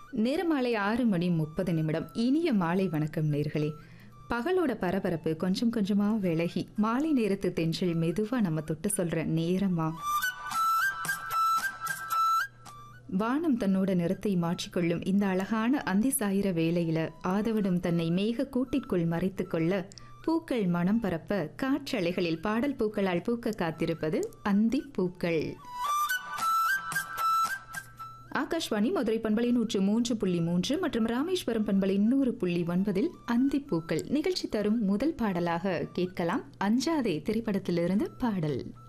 நேரம் மாலை ஆறு மணி முப்பது நிமிடம் இனிய மாலை வணக்கம் நேர்களே பகலோட பரபரப்பு கொஞ்சம் கொஞ்சமா விலகி மாலை நேரத்து தென்றல் மெதுவா நம்ம தொட்டு சொல்ற நேரமா வானம் தன்னோட நிறத்தை மாற்றிக்கொள்ளும் இந்த அழகான அந்தி சாயிர வேளையில ஆதவனும் தன்னை மேக கூட்டிற்குள் மறைத்துக் கொள்ள பூக்கள் மனம் பரப்ப காற்றலைகளில் பாடல் பூக்களால் பூக்க காத்திருப்பது அந்தி பூக்கள் ஆகாஷ்வாணி மதுரை பண்பலை நூற்று மூன்று புள்ளி மூன்று மற்றும் ராமேஸ்வரம் பண்பலை நூறு புள்ளி ஒன்பதில் அந்திப்பூக்கள் நிகழ்ச்சி தரும் முதல் பாடலாக கேட்கலாம் அஞ்சாதே திரைப்படத்திலிருந்து பாடல்